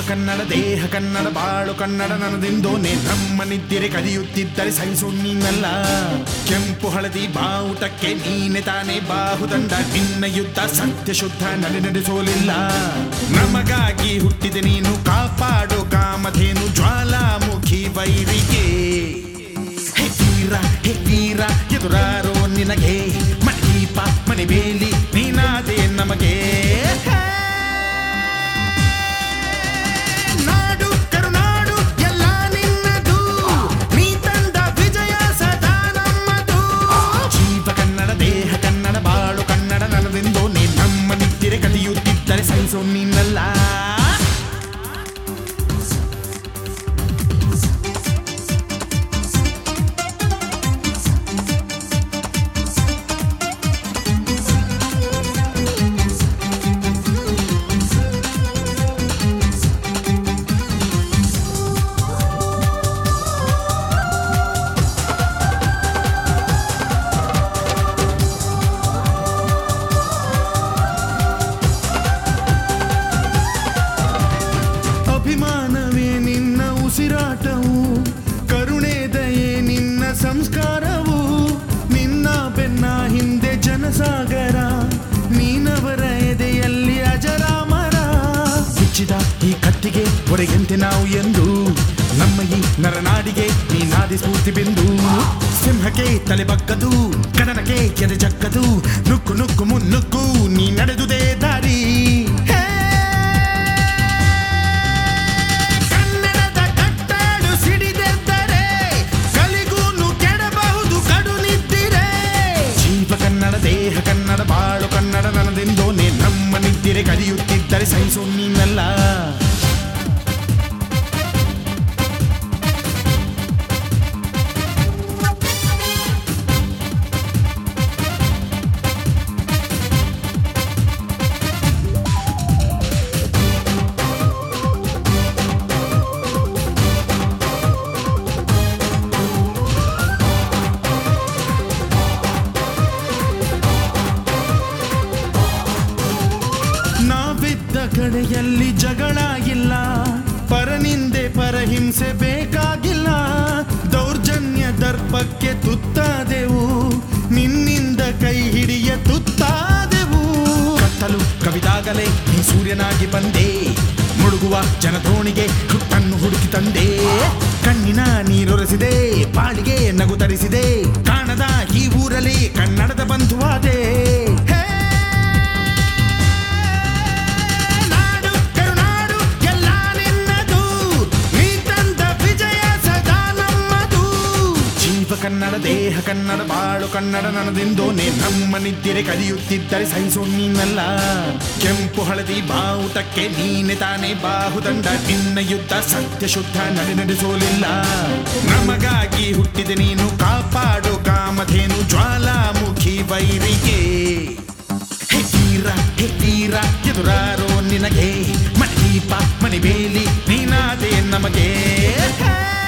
ಕನ್ನಡ ದೇಹ ಕನ್ನಡ ಬಾಳು ಕನ್ನಡ ನನ್ನದಿಂದೋನೆ ನಮ್ಮ ನಿದ್ದಿರೆ ಕದಿಯುತ್ತಿದ್ದರೆ ಸಹಿಸು ನೀನಲ್ಲ ಕೆಂಪು ಹಳದಿ ಬಾವುಟಕ್ಕೆ ನೀನೆ ತಾನೇ ಬಾಹುದಂಡ ನಿನ್ನ ಯುದ್ಧ ಸತ್ಯ ಶುದ್ಧ ನಡೆ ನಡೆಸೋಲಿಲ್ಲ ನಮಗಾಗಿ ಹುಟ್ಟಿದೆ ನೀನು ಕಾಪಾಡು ಕಾಮಧೇನು ಜ್ವಾಲಾಮುಖಿ ವೈರಿಗೆ ಹೇ ವೀರ ಹೇ ವೀರ ಎದುರಾರೋ ನಿನಗೆ ಮಣದೀಪ ಮನೆ ಬೇಲಿ ನೀನಾದೆ ನಮಗೆ ನಾಡು ಕರುನಾಡು ಎಲ್ಲ ನಿನ್ನದು ನೀ ತಂದ ವಿಜಯ ಸದಾ ನಮ್ಮದು ಜೀವ ಕನ್ನಡ ದೇಹ ಕನ್ನಡ ಬಾಳು ಕನ್ನಡ ನನ್ನದೆಂದು ನೀ ನಮ್ಮ ನಿದ್ದಿರೆ ಕದಿಯುತ್ತಿದ್ದರೆ ಸಹಿಸೋ ನೀನಲ್ಲ ಅಭಿಮಾನವೇ ನಿನ್ನ ಉಸಿರಾಟವು ಕರುಣೆ ದಯೆ ನಿನ್ನ ಸಂಸ್ಕಾರವು ನಿನ್ನ ಬೆನ್ನ ಹಿಂದೆ ಜನಸಾಗರ ನೀನವರ ಎದೆಯಲ್ಲಿ ಅಜರಾಮರ ಬಿಚ್ಚಿದ ಈ ಕತ್ತಿಗೆ ಹೊರೆಯಂತೆ ನಾವು ಎಂದು ನಮ್ಮ ಈ ನರನಾಡಿಗೆ ನೀನಾದಿ ಸ್ಫೂರ್ತಿ ಬಿಂದು ಸಿಂಹಕ್ಕೆ ತಲೆ ಬಗ್ಗದು ಕಡನಕ್ಕೆ ಎದೆ ಜಕ್ಕದು ನುಕ್ಕು ನುಕ್ಕು ಮುನ್ನುಕ್ಕು ನೀ ನಡೆದುದೇ ದಾರಿ ಹೇ ಕನ್ನಡದ ಕಟ್ಟಾಡು ಸಿಡಿದೆದ್ದರೆ ಕಲಿಗೂನು ಕೆಡಬಹುದು ಕಡು ನಿದ್ದಿರೆ ಜೀವ ಕನ್ನಡ ದೇಹ ಕನ್ನಡ ಬಾಳು ಕನ್ನಡ ನನ್ನದೆಂದೋನೆ ನಮ್ಮ ನಿದ್ದಿರೆ ಕಲಿಯುತ್ತಿದ್ದರೆ ಸಹಿಸು ನೀನಲ್ಲ ನಾವಿದ್ದ ಕಡೆಯಲ್ಲಿ ಜಗಳ ಇಲ್ಲ ಪರನಿಂದೆ ಪರಹಿಂಸೆ ಬೇಕಾಗಿಲ್ಲ ದೌರ್ಜನ್ಯ ದರ್ಪಕ್ಕೆ ತುತ್ತಾದೆವು ನಿನ್ನಿಂದ ಕೈ ಹಿಡಿಯ ತುತ್ತಾದೆವು ಕತ್ತಲು ಕವಿದಾಗಲೇ ನೀ ಸೂರ್ಯನಾಗಿ ಬಂದೆ ಮುಳುಗುವ ಜನಧೋಣಿಗೆ ಹುಟ್ಟನ್ನು ಹುಡುಕಿ ತಂದೆ ಕಣ್ಣಿನ ನೀರೊರೆಸಿದೆ ಬಾಳಿಗೆ ನಗು ತರಿಸಿದೆ ಕಾಣದ ಈ ಊರಲ್ಲಿ ಕನ್ನಡದ ಬಂಧುವಾದೆ ಹೇ ನಾಡು ಕರುನಾಡು ಎಲ್ಲ ನಿನ್ನದು ನೀ ತಂದ ವಿಜಯ ಸದಾ ನಮ್ಮದು ಜೀವ ಕನ್ನಡ ದೇಹ ಕನ್ನಡ ಬಾಳು ಕನ್ನಡ ನನ್ನದೆಂದೋನೆ ನಮ್ಮ ನಿದ್ದಿರೆ ಕಲಿಯುತ್ತಿದ್ದರೆ ಸಹಿಸೋ ನೀನಲ್ಲ ಕೆಂಪು ಹಳದಿ ಬಾವುಟಕ್ಕೆ ನೀನೆ ತಾನೇ ಬಾಹುದಂಡ ನಿನ್ನ ಯುದ್ಧ ಸತ್ಯ ಶುದ್ಧ ನಡೆ ನಡೆಸೋಲಿಲ್ಲ ನಮಗಾಗಿ ಹುಟ್ಟಿದೆ ನೀನು ಕಾಪಾಡು ಕಾಮಧೇನು ಜ್ವಾಲಾಮುಖಿ ವೈರಿಗೆ ಹೇ ವೀರ ಹೇ ವೀರ ಎದುರಾರೋ ನಿನಗೆ ಮಣದೀಪ ಮನೆ ಬೇಲಿ ನೀನಾದೆ ನಮಗೆ ಹೇ